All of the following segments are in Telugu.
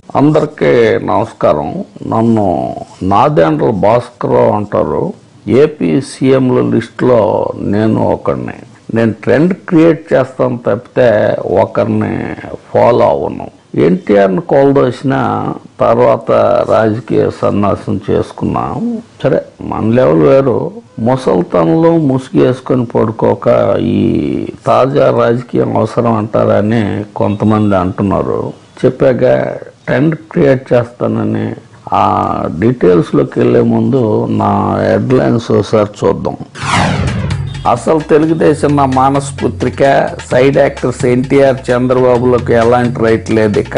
అందరికీ నమస్కారం నన్ను నాదేండ్ల భాస్కరరావు అంటారు ఏపీ సీఎంల లిస్టులో నేను ఒకరిని నేను ట్రెండ్ క్రియేట్ చేస్తాను తప్పితే ఒకరిని ఫాలో అవ్వను ఎన్టీఆర్ని కోల్దోసిన తర్వాత రాజకీయ సన్యాసం చేసుకున్నాం సరే మన లెవెల్ వేరు ముసల్తనంలో ముసుగు వేసుకొని పడుకోక ఈ తాజా రాజకీయం అవసరం అంటారని కొంతమంది అంటున్నారు చెప్పాక ట్రెండ్ క్రియేట్ చేస్తానని ఆ డీటెయిల్స్లోకి వెళ్ళే ముందు నా హెడ్లైన్స్ ఒకసారి చూద్దాం అసలు తెలుగుదేశం నా మానస పుత్రిక సైడ్ యాక్టర్స్ ఎన్టీఆర్ చంద్రబాబులకు ఎలాంటి రైట్ లేదు ఇక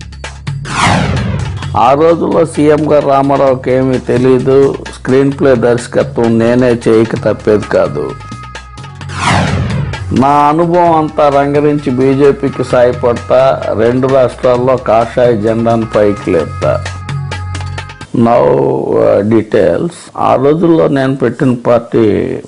ఆ రోజుల్లో సీఎం గారు రామారావుకి ఏమీ తెలియదు స్క్రీన్ ప్లే దర్శకత్వం నేనే చేయక తప్పేది కాదు నా అనుభవం అంతా రంగరించి బీజేపీకి సాయపడతా రెండు రాష్ట్రాల్లో కాషాయ జెండాను పైకి లేపుతా నౌ డీటెయిల్స్ ఆ రోజుల్లో నేను పెట్టిన పార్టీ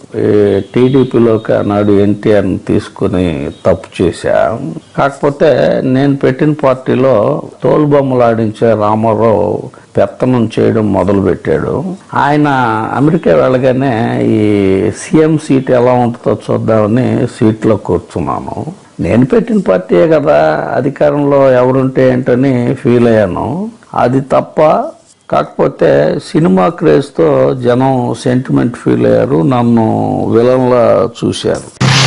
టీడీపీలోకి ఆనాడు ఎన్టీఆర్ని తీసుకుని తప్పు చేశా కాకపోతే నేను పెట్టిన పార్టీలో తోలుబొమ్మలు ఆడించే రామారావు పెత్తనం చేయడం మొదలు పెట్టాడు ఆయన అమెరికా వెళ్ళగానే ఈ సీఎం సీట్ ఎలా ఉంటుందో చూద్దామని సీట్లో కూర్చున్నాను నేను పెట్టిన పార్టీయే కదా అధికారంలో ఎవరుంటే ఏంటని ఫీల్ అయ్యాను అది తప్ప కాకపోతే సినిమా క్రేజ్తో జనం సెంటిమెంట్ ఫీల్ అయ్యారు నన్ను విలన్లా చూశారు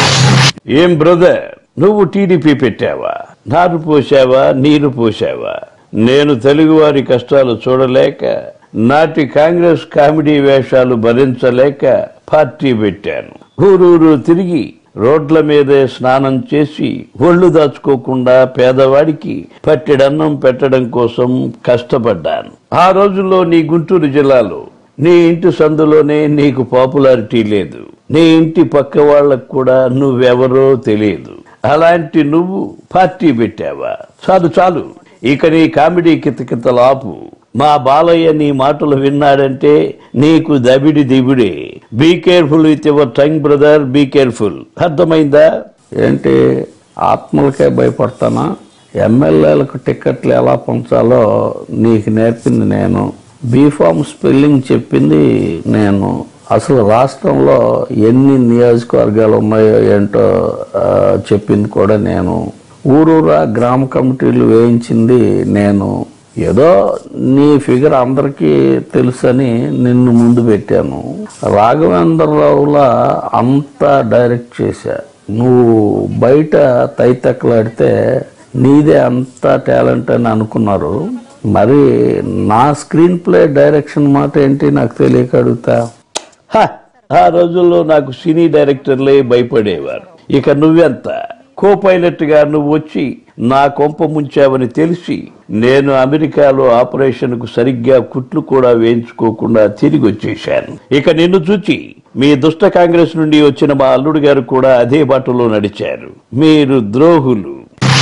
ఏం బ్రదర్ నువ్వు టీడీపీ పెట్టావా నారు పోసావా నీరు పోసావా నేను తెలుగువారి కష్టాలు చూడలేక నాటి కాంగ్రెస్ కామెడీ వేషాలు భరించలేక పార్టీ పెట్టాను ఊరూరు తిరిగి రోడ్ల మీదే స్నానం చేసి ఒళ్ళు దాచుకోకుండా పేదవాడికి పట్టెడన్నం పెట్టడం కోసం కష్టపడ్డాను ఆ రోజుల్లో నీ గుంటూరు జిల్లాలో నీ ఇంటి సందులోనే నీకు పాపులారిటీ లేదు నీ ఇంటి పక్క వాళ్ళకు కూడా నువ్వెవరో తెలియదు అలాంటి నువ్వు పార్టీ పెట్టావా చాలు చాలు ఇక నీ కామెడీ కితకితలు ఆపు మా బాలయ్య నీ మాటలు విన్నాడంటే నీకు దబిడి దిబిడే be careful with your tongue brother be careful అర్థమైందా ఏంటి ఆత్మలకే భయపడతానా ఎమ్మెల్యేలకు టికెట్లు ఎలా పంచాలో నీకు నేర్పింది నేను బీఫామ్ స్పెల్లింగ్ చెప్పింది నేను అసలు రాష్ట్రంలో ఎన్ని నియోజకవర్గాలు ఉన్నాయో ఏంటో ఆ, చెప్పింది కూడా నేను ఊరూరా గ్రామ కమిటీలు వేయించింది నేను ఏదో నీ ఫిగర్ అందరికీ తెలుసని నిన్ను ముందు పెట్టాను రాఘవేంద్రరావులా అంతా డైరెక్ట్ చేశా నువ్వు బయట తైతక్కలాడితే నీదే అంత టాలెంట్ అని అనుకున్నారు మరి నా స్క్రీన్ ప్లే డైరెక్షన్ మాట ఏంటి నాకు తెలియక అడుగుతా హ, ఆ రోజుల్లో నాకు సినీ డైరెక్టర్లే భయపడేవారు ఇక నువ్వెంత కో పైలట్ గా నువ్వు వచ్చి నా కొంప ముంచావని తెలిసి నేను అమెరికాలో ఆపరేషన్ కు సరిగ్గా కుట్లు కూడా వేయించుకోకుండా తిరిగి వచ్చేశాను ఇక నిన్ను చూచి మీ దుష్ట కాంగ్రెస్ నుండి వచ్చిన మా అల్లుడు గారు కూడా అదే బాటలో నడిచారు మీరు ద్రోహులు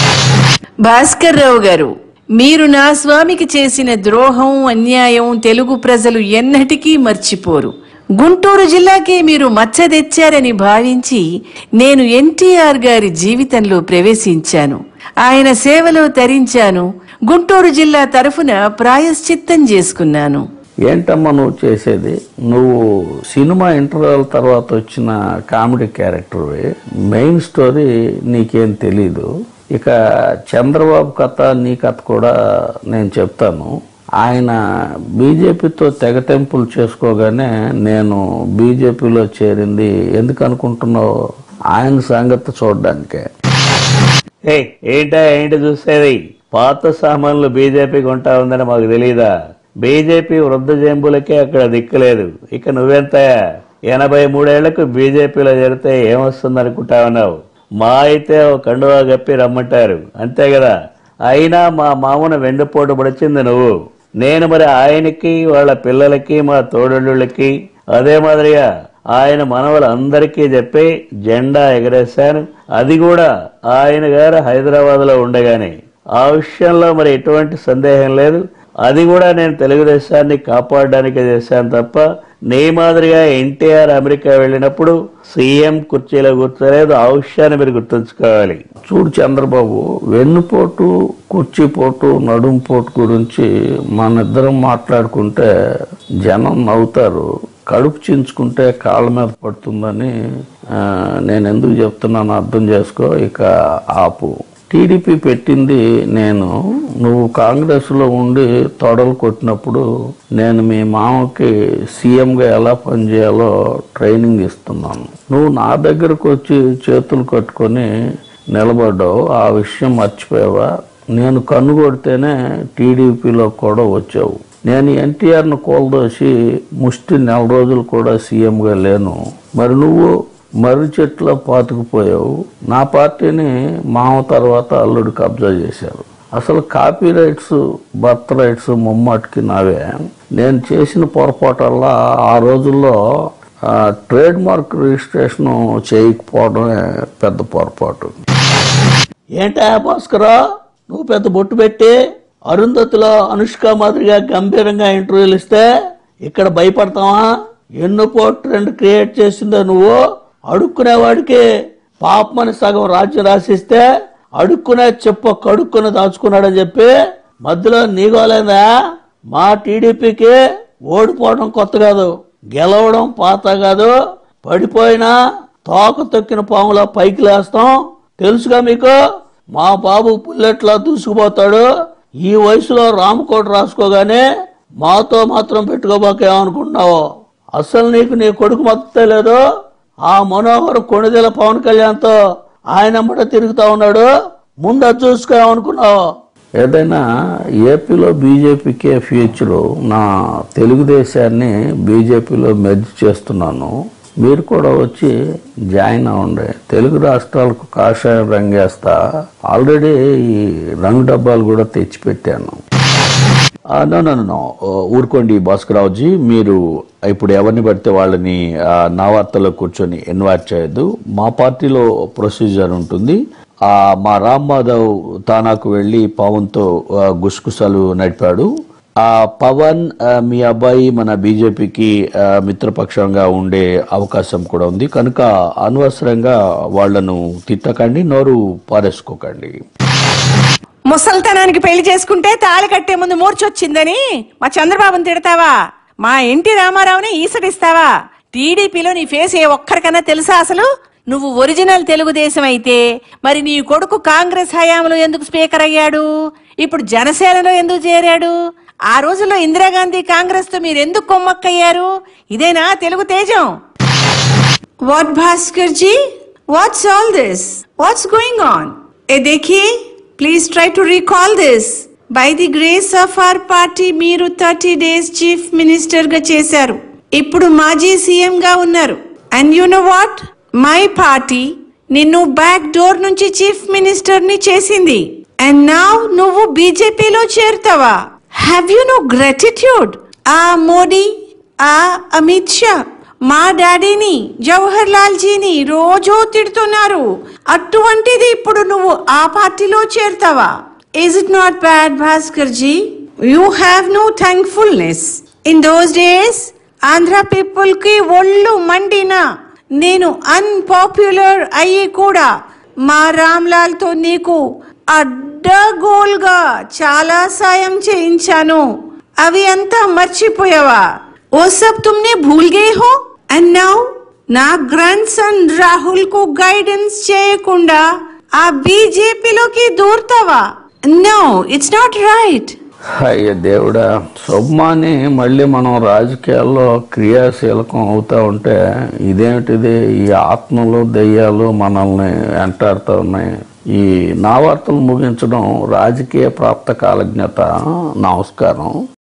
భాస్కర్ రావు గారు మీరు నా స్వామికి చేసిన ద్రోహం అన్యాయం తెలుగు ప్రజలు ఎన్నటికీ మర్చిపోరు గుంటూరు జిల్లాకే మీరు మచ్చ తెచ్చారని భావించి నేను ఎన్టీఆర్ గారి జీవితంలో ప్రవేశించాను ఆయన సేవలో తరించాను గుంటూరు జిల్లా తరఫున ప్రాయశ్చిత్తం చేసుకున్నాను ఏంటమ్మా నువ్వు చేసేది నువ్వు సినిమా ఇంటర్వెల్ తర్వాత వచ్చిన కామెడీ క్యారెక్టర్వి మెయిన్ స్టోరీ నీకేం తెలీదు ఇక చంద్రబాబు కథ నీ కథ కూడా నేను చెప్తాను ఆయన బీజేపీతో తెగతెంపులు చేసుకోగానే నేను బీజేపీలో చేరింది ఎందుకు అనుకుంటున్నావు ఆయన సంగతి చూడడానికే ఏయ్, ఏంటా ఏంటి చూసేది పాత సామాన్లు బీజేపీ కొంటా ఉందని మాకు తెలియదా బీజేపీ వృద్ధ జంబులకే అక్కడ దిక్కులేదు ఇక నువ్వెంత ఎనభై మూడేళ్లకు బీజేపీలో చేరితే ఏమొస్తుంది అనుకుంటా ఉన్నావు మా అయితే ఓ కండువా గప్పి రమ్మంటారు అంతే కదా అయినా మా మామూన వెండిపోటు పడిచింది నువ్వు నేను మరి ఆయనకి వాళ్ళ పిల్లలకి మా తోడళ్ళకి అదే మాదిరిగా ఆయన మనవలందరికీ చెప్పి జెండా ఎగరేశాను అది కూడా ఆయన గారు హైదరాబాద్ లో ఉండగానే ఆ విషయంలో మరి ఎటువంటి సందేహం లేదు అది కూడా నేను తెలుగుదేశాన్ని కాపాడడానికి చేశాను తప్ప నీ మాదిరిగా ఎన్టీఆర్ అమెరికా వెళ్ళినప్పుడు సీఎం కుర్చీలో కూర్చోలేదు ఆ విషయాన్ని మీరు గుర్తుంచుకోవాలి చూడు చంద్రబాబు వెన్నుపోటు కుర్చీపోటు నడుంపోటు గురించి మనిద్దరం మాట్లాడుకుంటే జనం నవ్వుతారు కడుపు చించుకుంటే కాళ్ళ మీద పడుతుందని ఆ, నేను ఎందుకు చెప్తున్నాను అర్థం చేసుకో ఇక ఆపు టీడీపీ పెట్టింది నేను నువ్వు కాంగ్రెస్లో ఉండి తొడలు కొట్టినప్పుడు నేను మీ మామకి సీఎంగా ఎలా పనిచేయాలో ట్రైనింగ్ ఇస్తున్నాను నువ్వు నా దగ్గరకు వచ్చి చేతులు కట్టుకొని నిలబడ్డావు ఆ విషయం మర్చిపోయావా నేను కన్ను కొడితేనే టీడీపీలో కూడా వచ్చావు నేను ఎన్టీఆర్ను కోల్దోసి ముష్టి నెల రోజులు కూడా సీఎంగా లేను మరి నువ్వు మర్రి చెట్లో పాతుకుపోయావు నా పార్టీని మామ తర్వాత అల్లుడు కబ్జా చేశారు అసలు కాపీ రైట్స్ బర్త్ రైట్స్ ముమ్మాటికి నావే నేను చేసిన పొరపాటల్లా ఆ రోజుల్లో ఆ, ట్రేడ్ మార్క్ రిజిస్ట్రేషన్ చేయకపోవడమే పెద్ద పొరపాటు ఏంటా భాస్కరా నువ్వు పెద్ద బొట్టు పెట్టి అరుంధతిలో అనుష్క మాదిరిగా గంభీరంగా ఇంటర్వ్యూలు ఇస్తే ఇక్కడ భయపడతావా ఎన్ను పోటు రెండు క్రియేట్ చేసిందో నువ్వు అడుక్కునేవాడికి పాపమని సగం రాజ్యం రాసిస్తే అడుక్కునే చెప్ప కడుక్కుని దాచుకున్నాడని చెప్పి మధ్యలో నీగోలేదా మా టీడీపీకి ఓడిపోవడం కొత్త కాదు గెలవడం పాత కాదు పడిపోయినా తోక తొక్కిన పాములా పైకి లేస్తాం తెలుసుగా మీకు మా బాబు బుల్లెట్లా దూసుకుపోతాడు ఈ వయసులో రామకోట రాసుకోగానే మాతో మాత్రం పెట్టుకోబోకేమనుకుంటున్నావు అసలు నీకు నీ కొడుకు మొత్తం లేదు ఆ మనోహర్ కొణిదెల పవన్ కళ్యాణ్తో ఆయన అమ్మట తిరుగుతా ఉన్నాడు ముందు అది చూసుకోమనుకున్నావు ఏదైనా ఏపీలో బీజేపీకే ఫ్యూచరు నా తెలుగుదేశాన్ని బీజేపీలో మెర్జ్ చేస్తున్నాను మీరు కూడా వచ్చి జాయిన్ అవ్వండి తెలుగు రాష్ట్రాలకు కాషాయం రంగేస్తా ఆల్రెడీ ఈ రంగు డబ్బాలు కూడా తెచ్చిపెట్టాను నో నో నో ఊరుకోండి భాస్కరరావుజీ మీరు ఇప్పుడు ఎవరిని పడితే వాళ్ళని ఆ, నా వార్తలో కూర్చొని ఇన్వైట్ చేయొద్దు మా పార్టీలో ప్రొసీజర్ ఉంటుంది ఆ, మా రామ్ మాధవ్ తానాకు వెళ్ళి పవన్తో ఆ, గుసగుసలు నడిపాడు ఆ పవన్ ఆ, మీ అబ్బాయి మన బీజేపీకి ఆ, మిత్రపక్షంగా ఉండే అవకాశం కూడా ఉంది కనుక అనవసరంగా వాళ్లను తిట్టకండి నోరు పారేసుకోకండి ముసల్తనానికి పెళ్లి చేసుకుంటే తాళి కట్టే ముందు మూర్చొచ్చిందని మా చంద్రబాబుని తిడతావా మా ఎన్టీ రామారావుని ఈసడిస్తావా టీడీపీలో నీ ఫేస్ ఏ ఒక్కరికన్నా తెలుసా అసలు నువ్వు ఒరిజినల్ తెలుగుదేశం అయితే మరి నీ కొడుకు కాంగ్రెస్ హయాంలో ఎందుకు స్పీకర్ అయ్యాడు ఇప్పుడు జనసేనలో ఎందుకు చేరాడు ఆ రోజుల్లో ఇందిరాగాంధీ కాంగ్రెస్ తో మీరు ఎందుకు కొమ్మక్కయ్యారు ఇదేనా తెలుగు తేజం What Bhaskar ji? What's all this? What's going on? ఏ देखिए please try to recall this by the grace of our party మీరు థర్టీ డేస్ చీఫ్ మినిస్టర్ గా చేశారు ఇప్పుడు మాజీ సీఎం గా ఉన్నారు and you know what my party నిన్ను బ్యాక్ డోర్ నుంచి చీఫ్ మినిస్టర్ ని చేసింది అండ్ నౌ నువ్వు బీజేపీలో చేరుతావా హ్యావ్ యు నో గ్రాటిట్యూడ్ ఆ మోడీ ఆ అమిత్ షా మా డాడీని జవహర్ లాల్ జీని రోజూ తిడుతున్నారు అటువంటిది ఇప్పుడు నువ్వు ఆ పార్టీలో చేరుతావా is it not bad Bhaskar ji you have no thankfulness in those days Andhra people కి ఒళ్ళు మండిన నేను అన్పాపులర్ అయ్యి కూడా మా రామ్లాల్ తో నీకు అడ్డగోల్గా చాలా సాయం చేయించాను అవి అంతా మర్చిపోయావా वो सब तुमने भूल गए हो అండ్ నౌ నా గ్రాండ్ సన్ రాహుల్ కు గైడెన్స్ చేయకుండా ఆ బీజేపీలోకి దూరుతావా నో ఇట్స్ నాట్ రైట్ అయ్య దేవుడా శుభమాని మళ్ళీ మనం రాజకీయాల్లో క్రియాశీలకం అవుతా ఉంటే ఇదేమిటిది ఈ ఆత్మలు దెయ్యాలు మనల్ని వెంటాడుతూ ఉన్నాయి ఈ నా వార్తలు ముగించడం రాజకీయ ప్రాప్త కాలజ్ఞత నమస్కారం